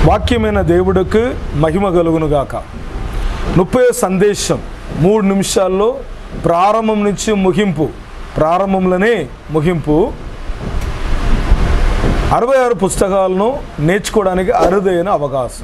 వాక్యమైన దేవుడికి మహిమ కలుగునుగాక ముప్పై సందేశం మూడు నిమిషాల్లో ప్రారంభం నుంచి ముగింపు ప్రారంభంలోనే ముగింపు అరవై ఆరు పుస్తకాలను నేర్చుకోవడానికి అరుదైన అవకాశం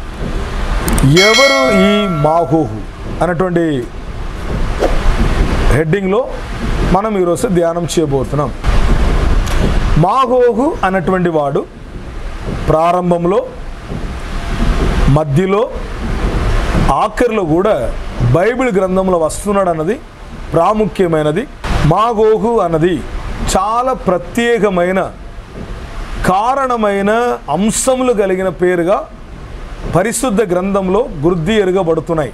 ఎవరు ఈ మాహోహు అన్నటువంటి హెడ్డింగ్లో మనం ఈరోజు ధ్యానం చేయబోతున్నాం మాహోహు అన్నటువంటి వాడు ప్రారంభంలో మధ్యలో ఆఖరిలో కూడా బైబిల్ గ్రంథంలో వస్తున్నాడు అన్నది ప్రాముఖ్యమైనది మాగోహు అన్నది చాలా ప్రత్యేకమైన కారణమైన అంశములు కలిగిన పేరుగా పరిశుద్ధ గ్రంథంలో గుర్తి ఎరగబడుతున్నాయి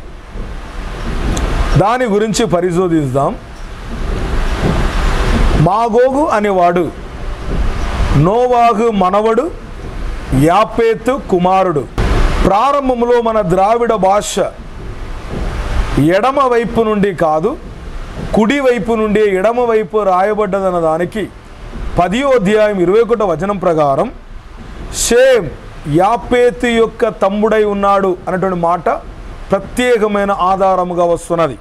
దాని గురించి పరిశోధిస్తాం మాగోగు అనేవాడు నోవాగు మనవడు యాపేతు కుమారుడు ప్రారంభంలో మన ద్రావిడ భాష ఎడమ వైపు నుండి కాదు కుడి వైపు నుండి ఎడమ వైపు రాయబడ్డదన్న దానికి పదియో అధ్యాయం ఇరవై ఒకటో వచనం ప్రకారం షేమ్ యాపేతు యొక్క తమ్ముడై ఉన్నాడు అన్నటువంటి మాట ప్రత్యేకమైన ఆధారముగా వస్తున్నది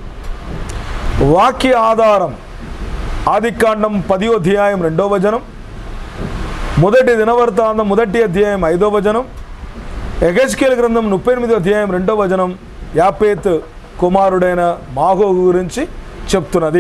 వాక్య ఆధారం ఆదికాండం పదియో అధ్యాయం రెండో వచనం మొదటి దినవర్తాంతం మొదటి అధ్యాయం ఐదో వచనం ఎగజ్కేల్ గ్రంథం ముప్పై ఎనిమిదో అధ్యాయం రెండో వచనం యాపేత్ కుమారుడైన మాగోగు గురించి చెప్తున్నది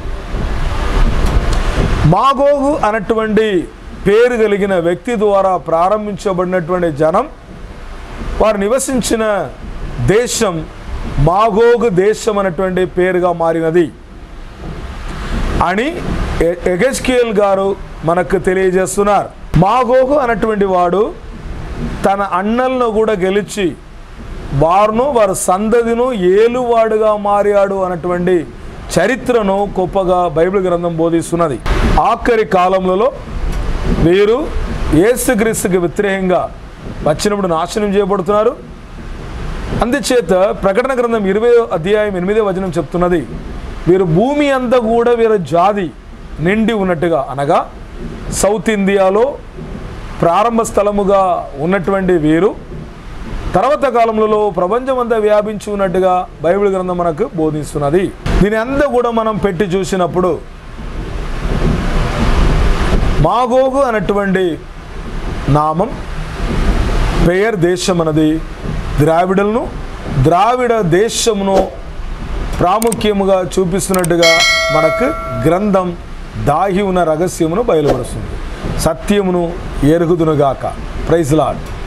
మాగోగు అన్నటువంటి పేరు కలిగిన వ్యక్తి ద్వారా ప్రారంభించబడినటువంటి జనం వారు నివసించిన దేశం మాగోగు దేశం అన్నటువంటి పేరుగా మారినది అని ఎ- ఎగెస్కియల్ గారు మనకు తెలియజేస్తున్నారు మాగోగు అన్నటువంటి వాడు తన అన్నలను కూడా గెలిచి వారును వారి సందదిను ఏలువాడుగా మారాడు అన్నటువంటి చరిత్రను గొప్పగా బైబిల్ గ్రంథం బోధిస్తున్నది ఆఖరి కాలంలో వీరు యేసుక్రీస్తుకి వ్యతిరేకంగా వచ్చినప్పుడు నాశనం చేయబడుతున్నారు అందుచేత ప్రకటన గ్రంథం ఇరవై అధ్యాయం ఎనిమిదో వచనం చెప్తున్నది వీరు భూమి అంతా కూడా వీరి జాతి నిండి ఉన్నట్టుగా అనగా సౌత్ ఇండియాలో ప్రారంభ స్థలముగా ఉన్నటువంటి వీరు తర్వాత కాలంలో ప్రపంచమంతా వ్యాపించి ఉన్నట్టుగా బైబిల్ గ్రంథం మనకు బోధిస్తున్నది దీని అంతా కూడా మనం పెట్టి చూసినప్పుడు మాగోగు అన్నటువంటి నామం పేయర్ దేశం అన్నది ద్రావిడలను ద్రావిడ దేశమును ప్రాముఖ్యముగా చూపిస్తున్నట్టుగా మనకు గ్రంథం దాగి ఉన్న రహస్యమును బయలుపరుస్తుంది సత్యమును ఎరుగుదునుగాక ప్రైజ్ లాడ్